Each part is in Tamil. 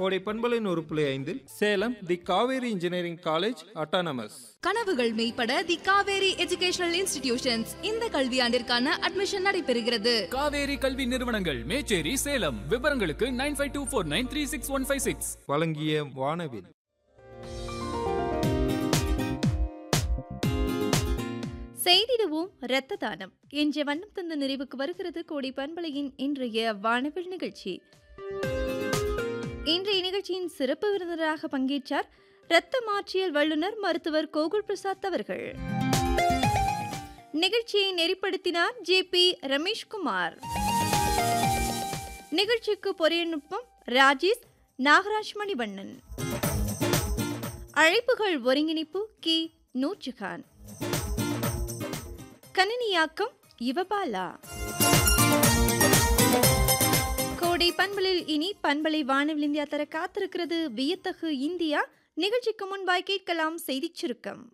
கோடை பண்பலை நூறு புள்ளி ஐந்தில் Salem the Cauvery engineering college autonomous கனவுகள் மெய்ப்பட தி காவேரி எஜுகேஷனல் இன்ஸ்டிடியூஷன்ஸ் இந்த கல்வியாண்டிற்கான அட்மிஷன் நடைபெறுகிறது காவேரி கல்வி நிறுவனங்கள் மேச்சேரி சேலம் விவரங்களுக்கு nine five two four nine three six one five six வழங்கிய வானவில் செய்திடுவோம் இரத்த தானம் என்ற வண்ணம் தந்த நிறைவுக்கு வருகிறது கோடி பண்பலையின் இன்றைய வானவில் நிகழ்ச்சி இன்றைய நிகழ்ச்சியின் சிறப்பு விருந்தினராக பங்கேற்றார் இரத்த மாற்றியல் வல்லுநர் மருத்துவர் கோகுல் பிரசாத் அவர்கள் நிகழ்ச்சியை நெறிப்படுத்தினார் ஜே பி ரமேஷ்குமார் நிகழ்ச்சிக்கு பொறியநுட்பம் ராஜேஷ் நாகராஜ் மணிவண்ணன் அழைப்புகள் ஒருங்கிணைப்பு கி நூர்ஜஹான் கணினியாக்கம் யுவபாலா கோடை பண்பலில் இனி பண்பலை வானவில் இந்தியா தர காத்திருக்கிறது வியத்தகு இந்தியா நிகழ்ச்சிக்கு முன்பாய் கேட்கலாம் செய்திச் சுருக்கம்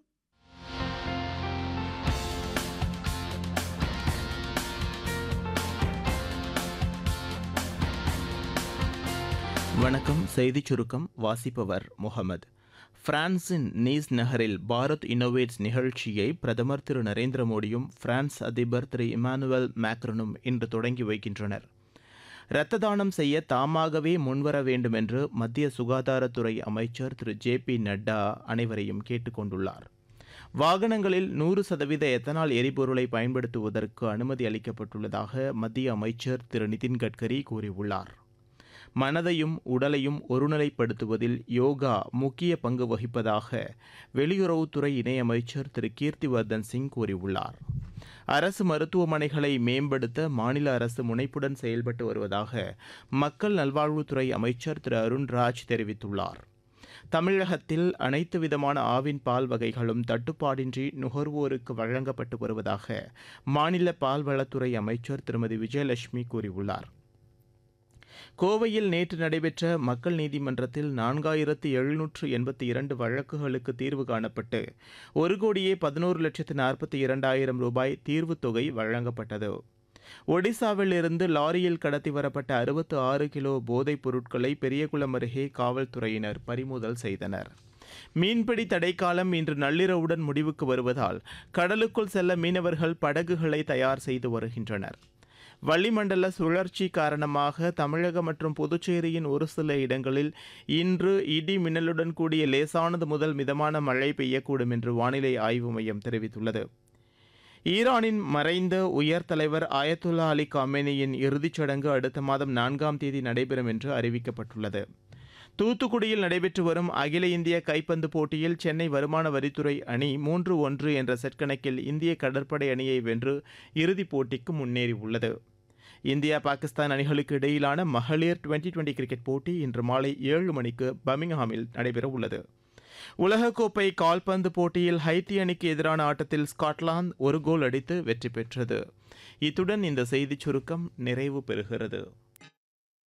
வணக்கம் செய்திச் சுருக்கம் வாசிப்பவர் முகமது பிரான்சின் நீஸ் நகரில் பாரத் இன்னோவேட்ஸ் நிகழ்ச்சியை பிரதமர் திரு நரேந்திர மோடியும் பிரான்ஸ் அதிபர் திரு இமானுவேல் மேக்ரனும் இன்று தொடங்கி வைக்கின்றனர் இரத்த தானம் செய்ய தாமாகவே முன்வர வேண்டும் என்று மத்திய சுகாதாரத்துறை அமைச்சர் திரு ஜே பி நட்டா அனைவரையும் கேட்டுக்கொண்டுள்ளார் வாகனங்களில் நூறு சதவீத எத்தனால் எரிபொருளை பயன்படுத்துவதற்கு அனுமதி அளிக்கப்பட்டுள்ளதாக மத்திய அமைச்சர் திரு நிதின் கட்கரி கூறியுள்ளார் மனதையும் உடலையும் ஒருநிலைப்படுத்துவதில் யோகா முக்கிய பங்கு வகிப்பதாக வெளியுறவுத்துறை இணையமைச்சர் திரு கீர்த்திவர்தன் சிங் கூறியுள்ளார் அரசு மருத்துவமனைகளை மேம்படுத்த மாநில அரசு முனைப்புடன் செயல்பட்டு வருவதாக மக்கள் நல்வாழ்வுத்துறை அமைச்சர் திரு அருண்ராஜ் தெரிவித்துள்ளார் தமிழகத்தில் அனைத்து விதமான ஆவின் பால் வகைகளும் தட்டுப்பாடின்றி நுகர்வோருக்கு வழங்கப்பட்டு வருவதாக மாநில பால்வளத்துறை அமைச்சர் திருமதி விஜயலட்சுமி கூறியுள்ளார் கோவையில் நேற்று நடைபெற்ற மக்கள் நீதிமன்றத்தில் நான்காயிரத்து எழுநூற்று எண்பத்தி இரண்டு வழக்குகளுக்கு தீர்வு காணப்பட்டு ஒரு கோடியே பதினோரு லட்சத்து நாற்பத்தி இரண்டாயிரம் ரூபாய் தீர்வுத் தொகை வழங்கப்பட்டது ஒடிசாவில் இருந்து லாரியில் கடத்தி வரப்பட்ட அறுபத்து ஆறு கிலோ போதைப் பொருட்களை பெரியகுளம் அருகே காவல்துறையினர் பறிமுதல் செய்தனர் மீன்பிடி தடைக்காலம் இன்று நள்ளிரவுடன் முடிவுக்கு வருவதால் கடலுக்குள் செல்ல மீனவர்கள் படகுகளை தயார் செய்து வருகின்றனர் வளிமண்டல சுழற்சி காரணமாக தமிழகம் மற்றும் புதுச்சேரியின் ஒரு சில இடங்களில் இன்று இடி மின்னலுடன் கூடிய லேசானது முதல் மிதமான மழை பெய்யக்கூடும் என்று வானிலை ஆய்வு மையம் தெரிவித்துள்ளது ஈரானின் மறைந்த உயர் தலைவர் ஆயத்துல்லா அலி காமேனியின் இறுதிச் சடங்கு அடுத்த மாதம் நான்காம் தேதி நடைபெறும் என்று அறிவிக்கப்பட்டுள்ளது தூத்துக்குடியில் நடைபெற்று வரும் அகில இந்திய கைப்பந்து போட்டியில் சென்னை வருமான வரித்துறை அணி மூன்று ஒன்று என்ற செட் கணக்கில் இந்திய கடற்படை அணியை வென்று இறுதிப் போட்டிக்கு முன்னேறியுள்ளது இந்தியா பாகிஸ்தான் அணிகளுக்கு இடையிலான மகளிர் டுவெண்டி டுவெண்டி கிரிக்கெட் போட்டி இன்று மாலை ஏழு மணிக்கு பர்மிங்ஹாமில் நடைபெற உள்ளது உலகக்கோப்பை கால்பந்து போட்டியில் ஹைத்தி அணிக்கு எதிரான ஆட்டத்தில் ஸ்காட்லாந்து ஒரு கோல் அடித்து வெற்றி பெற்றது இத்துடன் இந்த செய்திச் சுருக்கம் நிறைவு பெறுகிறது